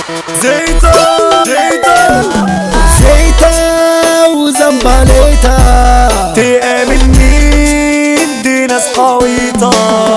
زيتا زيتا زيتا وزنبليتا تآمن مين دي ناس حويطة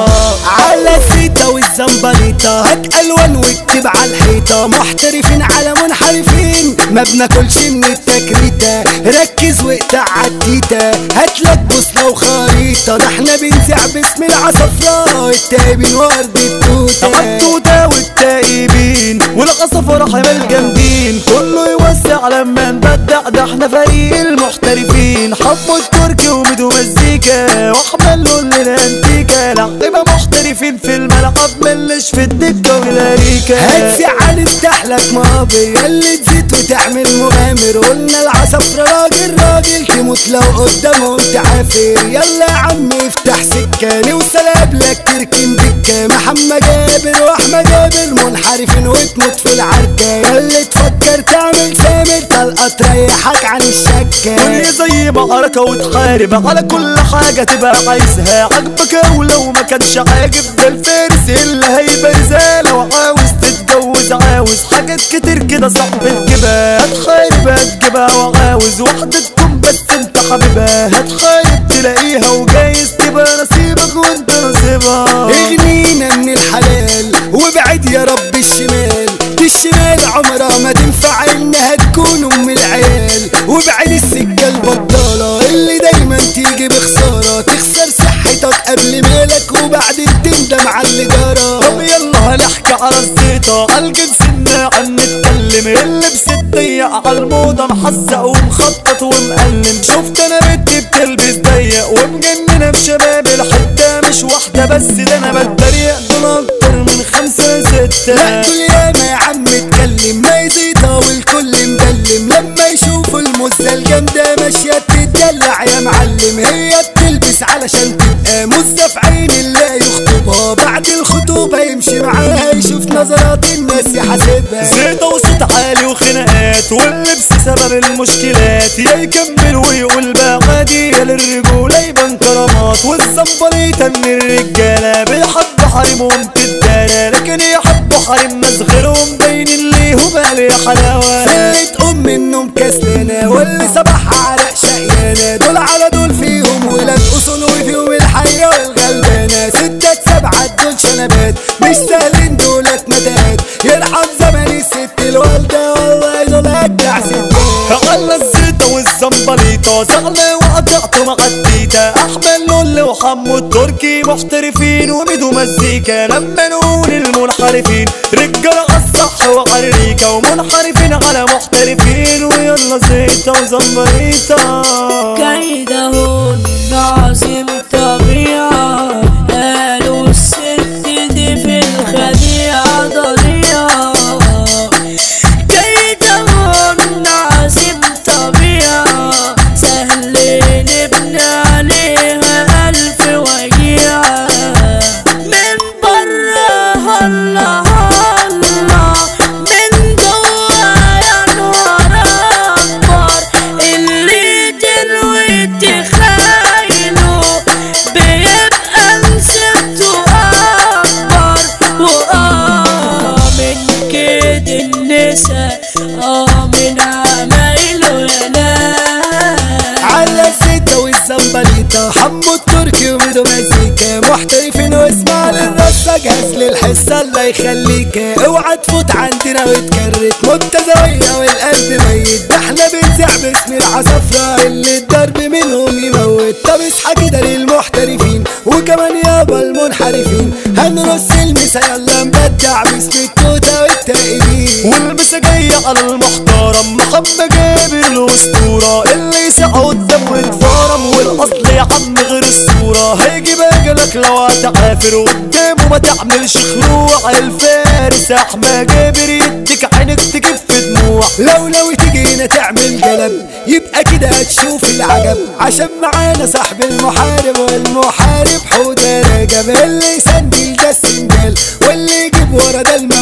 على الزيتا والزنبليطة هات الوان واكتب على الحيطة محترفين على منحرفين ما بناكلش من التكريتة ركز واقطع عالتيتا هاتلك بوصلة وخريطة ده احنا بنزع باسم العصفراء التايبين ورد التوتة التوتة والتايبين والقصف رحم الجامدين كله يوسع لما نبدع ده احنا فريق المحترفين حبوا التركي ومدوا مزيكا واحملوا لنا انتيكا لعيبة محترفين في الملعب ملش في التيك توك لاريكا هتزعل افتح لك مقابر اللي تزيد وتعمل مغامر قلنا العصفرة راجل راجل تموت لو قدامهم تعافر يلا يا عم افتح سكة نوصل قبلك تركن دكة محمد جابر واحمد جابر منحرفين وتموت في العركة يلا تفكر تعمل سامر طلقة تريحك عن الشكة واللي زي معركة وتحارب على كل حاجة تبقى عايزها عجبك ولو ما كانش عاجب ده الفارس اللي هيبقى رسالة وعاوز تتجوز عاوز حاجات كتير كده صعب تجيبها هتحارب هتجيبها وعاوز واحدة تكون بس انت حبيبها هتحارب تلاقيها وجايز تبقى نصيبك وانت نصيبها اغنينا من الحلال وابعد يا رب الشمال دي الشمال عمرها ما تنفع انها تكون ام العيال وابعد السكه البطاله اللي دايما تيجي بخساره تخسر صحتك قبل مالك وبعدين تندم على اللي جرى طب يلا هنحكي على الزيطة عالجنس الناعم نتكلم اللبس الضيق على الموضة محزق ومخطط ومقلم شفت انا بنتي بتلبس ضيق ومجننة بشباب الحتة مش واحدة بس ده انا بتريق دول اكتر من خمسة ستة لا دول ياما يا عم اتكلم ما يزيطة والكل مدلم لما يشوفوا المزة الجامدة ماشية تتدلع يا معلم هي بتلبس علشان تبقى مزة في عين اللي يخطبها بعد الخطوبة يمشي معاها يشوف نظرات الناس يحاسبها زيطة وصوت عالي وخناقات واللبس سبب المشكلات يا يكمل ويقول بقى عادي يا للرجولة يبان كرامات والزنبليطة من الرجالة بالحب حريمهم تتدارى لكن يحبوا حريم ناس غيرهم باينين ليهم عليه حلاوة زيت ام النوم كسلانة واللي صباحها عرق شقيانة دول على دول فيهم ولاد اصول وفيهم الحية والغلبانة ستات سبعة دول شنبات مش سهلين دولت مداد يرحم زمن الست الوالدة والله دول اجدع ستات على الزيطة والزنبليطة زغلة وقطعت مع التيتا أحمد لول وحمو التركي محترفين وميدو مزيكا لما نقول المنحرفين رجالة على الصح وعريكة ومنحرفين على محترفين ويلا زيطة وزنبليطة كيدهن عظيم طبيعة قالوا الست دي في الخديعة ضليعة كيدهن عظيم طبيعة سهل نبني عليها ألف وجيعة من برا هلا هلا من جوا يا نور أكبر اللي دلوقتي خاينه بيبقى مسبته أكبر وآه من كده النسا آه من عمايله يا ناس على الزيتة والزنبليطة حمو التركي وميدو مزيكا محترفين واسمع للرصة جهز للحصة الله يخليك اوعى تفوت عندنا وتكرت متزاوية والقلب ميت ده احنا بنزع باسم العصفرة اللي الضرب منهم يموت طب اصحى كده للمحترفين وكمان يابا المنحرفين هنرص المسا يلا نبدع باسم التوتة والتائبين والمسا جاية على المحترم محمد جابر الأسطورة اللي يسعى قدامه يتفارم والأصل يا عم غير الصورة هيجي باجلك لو هتعافر قدامه ما تعملش خنوع الفارس أحمد جابر يديك عينك تكف دموع لو ناوي تجينا تعمل قلم يبقى كده هتشوف العجب عشان معانا صاحب المحارب والمحارب حوده رجب اللي يسندل ده السندال واللي يجيب ورا ده الموجوس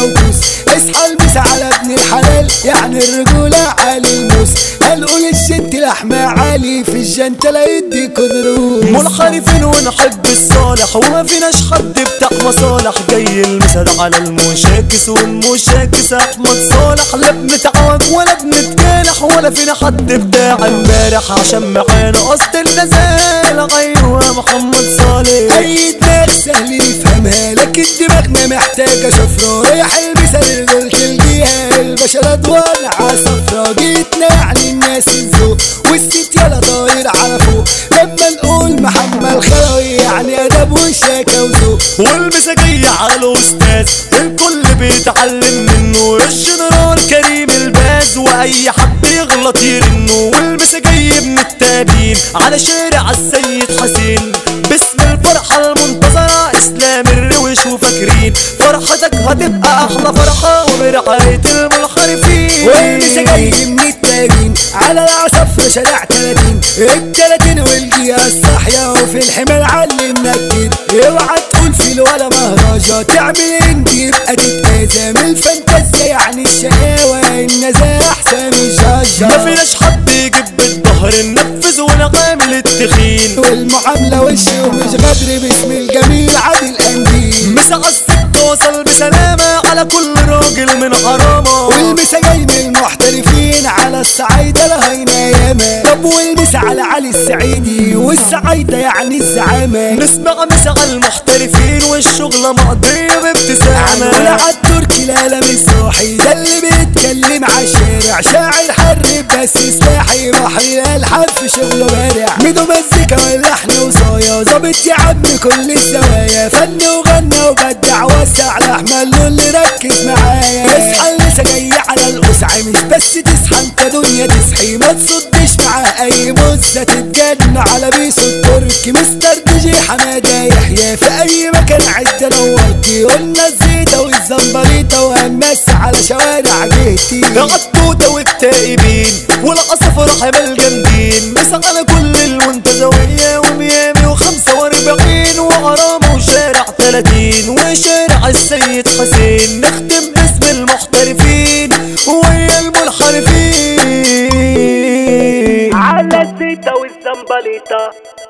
اصحى البس على ابن الحلال يعني الرجولة عالي الموس هنقول الشت لحمة عالي في الجنتلة يديكوا دروس منحرفين ونحب الصالح وما فيناش حد بتاع مصالح جاي المثل على المشاكس والمشاكس احمد صالح لا بنتعوج ولا بنتكالح ولا فينا حد بتاع امبارح عشان معانا قصد النزال ايوه محمد صالح اي دماغ سهل يفهمها لكن دماغنا محتاجة شفرة رايح المثل رجولة الجهة البشر ادوار عصفرة جيتنا يعني الناس الذوق والست يلا طاير على فوق لما نقول محمد خلوي يعني ادب وشاكة وذوق والمسا جاية على الاستاذ الكل بيتعلم منه الجنرال كريم الباز واي حد يغلط يرنه والمسا جاي من التابين على شارع السيد حسين باسم الفرحة المنتظرة اسلام الروش وفاكرين فرحتك هتبقى احلى فرحة وبرعاية المنحرفين والمسا جاي من التاجين على العصفرة شارع تلاتين التلاتين والجهة الصاحية وفي الحمل علمنا كتير اوعى تقول فيل ولا مهرجة تعمل انت يبقى تتأذى من الفانتازيا يعني الشقاوة النزاهة احسن من ما الشجرة فيناش حد يجيب بالظهر ننفذ ونعامل التخين والمعاملة وش ومش غدر باسم الجميل عادل قنديل مسا السكة وصل بسلامة على كل راجل من حرامة والمسا جاي من المحترفين على الصعايدة لهينا ياما طب والمسا على علي السعيدي والصعايدة يعني الزعامة نسمع مسا على المحترفين والشغلة مقضية هنقول بابتسامة عالتركي القلم الصاحي ده اللي بيتكلم عالشارع شاعر حر بس سلاحي بحر الالحان في شغله بارع ميدو مزيكا واللحن وصايا ظابط يا عم كل الزوايا فن وغنى وبدع وسع لاحمد له اللي ركز معايا اصحى لسه جاي على القسعة مش بس تصحى انت دنيا تصحي ما تصدش مع اي مزة تتجن على بيسو التركي مستر دي جي حمادة يحيى في اي مكان عدة نورتي قلنا الزيتة والزمبريطة وهمس على شوارع جهتي العطوطة والتائبين والأصفر حمل جامدين مسا على كل المنتزوية وميامي وخمسة واربعين وعرام وشارع تلاتين وشارع السيد حسين نختم باسم المحترفين ويا المنحرفين على الزيتة والزنبليطة